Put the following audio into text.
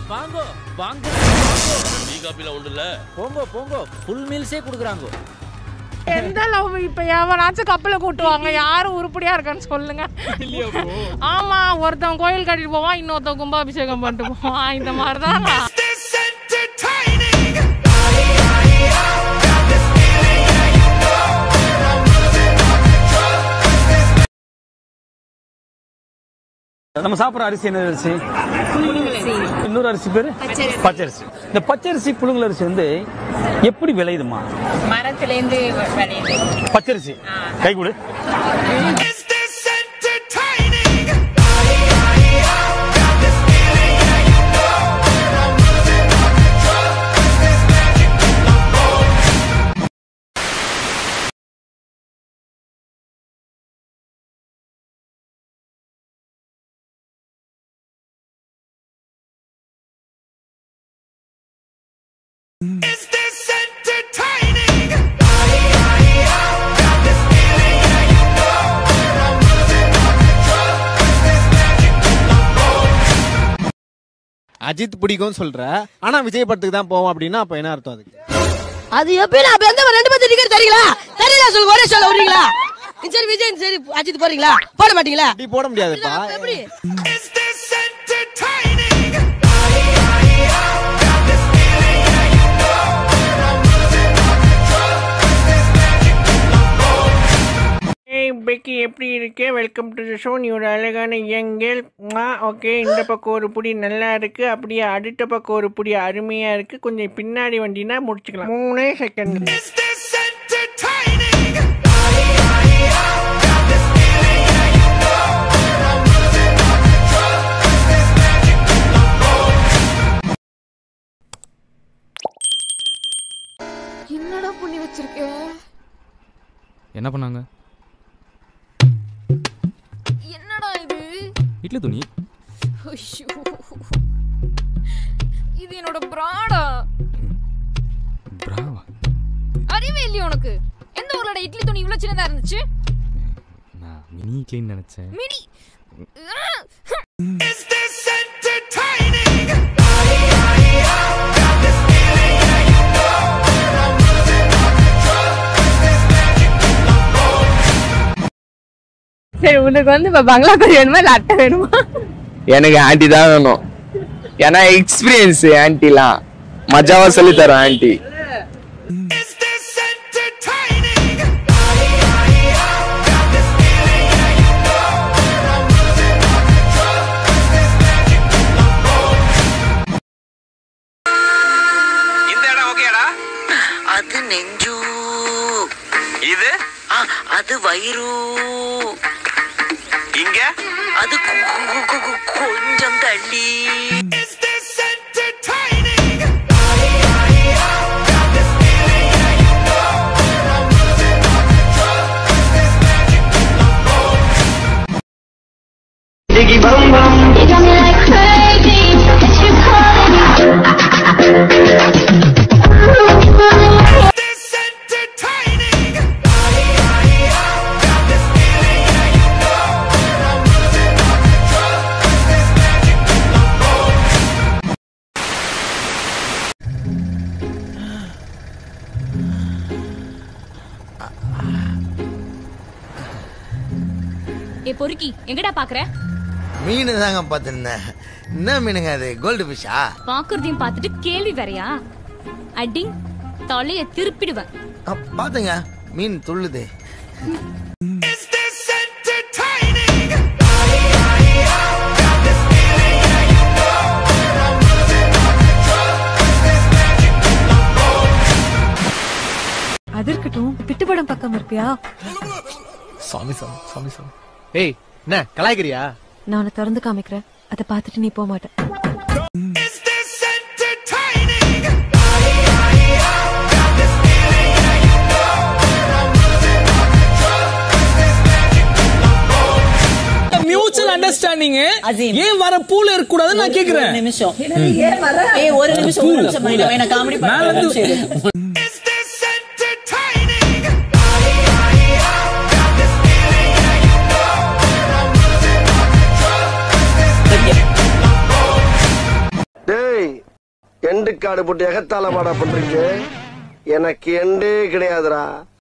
வாங்கோ வாங்க டீ காப்பிலாம் உண்டு இல்ல போங்கோ போங்கோ ஃபுல் மீல்ஸே கொடுக்குறாங்க எந்த லவ் இப்ப எவனாச்சும் கப்பல கூட்டுவாங்க யாரும் உருப்படியா இருக்கான்னு சொல்லுங்க ஆமா ஒருத்தன் கோயில் கட்டிட்டு போவான் இன்னொருத்தன் கும்பாபிஷேகம் பண்ணிட்டு போவான் இந்த மாதிரிதான் நம்ம சாப்பிடுற அரிசி என்ன அரிசி இன்னொரு அரிசி பேரு பச்சரிசி இந்த பச்சரிசி புழுங்கல் அரிசி வந்து எப்படி விளையுதுமா மரத்துல பச்சரிசி கை கொடு அஜித் பிடிக்கும்னு சொல்ற ஆனா விஜய் படத்துக்கு தான் போவோம் அப்படின்னா அப்ப என்ன அர்த்தம் அதுக்கு அது எப்படி நான் எந்த ரெண்டு பேர்த்து டிக்கெட் தரீங்களா தெரியல சொல்லுங்க ஒரே சொல்ல விடுறீங்களா சரி விஜய் சரி அஜித் போறீங்களா போட மாட்டீங்களா அப்படி போட முடியாதுப்பா எப்படி ஏய் பெக்கி எப்படி இருக்கு வெல்கம் டு ஷோ நீ ஒரு அழகான யங்கேல் ஓகே இந்த பக்கம் ஒரு புடி நல்லா இருக்கு அப்படியே அடுத்த பக்கம் ஒரு புடி அருமையா இருக்கு கொஞ்சம் பின்னாடி வண்டினா முடிச்சுக்கலாம் மூணே செகண்ட் என்னடா பண்ணி வச்சிருக்க என்ன பண்ணாங்க என்னடா இது இட்லி துணி ஐயோ. இது என்னோட பிராடா பிராவா அறிவே இல்லையா உனக்கு எந்த ஊர்லட இட்லி துணி இவ்வளவு சின்னதா இருந்துச்சு நான் மினி இட்லின்னு நினைச்சேன் மிடி சரி உனக்கு வந்து இப்ப பங்களா கறி வேணுமா இல்ல அட்டை வேணுமா எனக்கு ஆன்டி தான் வேணும் ஏன்னா எக்ஸ்பீரியன்ஸ் ஆன்டிலாம் மஜாவா சொல்லி தரோம் ஆன்டி இந்த இடம் ஓகேடா அது நெஞ்சு இது ஆ, அது வயிறு இங்க அது கு- கு- கு- கு- கொஞ்சம் தள்ளி ஏ பொறுக்கி எங்கடா பாக்குற மீன் தாங்க பார்த்துருந்தேன் என்ன மீனுங்க அது கோல்டு ஃபிஷ்ஷா பாக்குறதையும் பார்த்துட்டு கேள்வி வேறயா அடிங் தலைய திருப்பிடுவேன் பார்த்துங்க மீன் துள்ளுது அது இருக்கட்டும் பிட்டுப்படம் பக்கம் இருப்பியா சாமி சாமி சாமி சாமி ஏய் என்ன கலாய்க்கிறியா நான் உன்னை திறந்து காமிக்கிறேன் அதை பார்த்துட்டு நீ போக மாட்டேன் மியூச்சுவல் அண்டர்ஸ்டாண்டிங் ஏன் வர பூல இருக்க கூடாதுன்னு நான் கேக்குறேன் நிமிஷம் ஏய் ஒரு நிமிஷம் ஒரு நிமிஷம் மைனா மைனா காமெடி மேல இருந்து டேய் எண்டு காடு போட்டு எகத்தால பாடா பண்றீங்க எனக்கு எண்டே கிடையாதுடா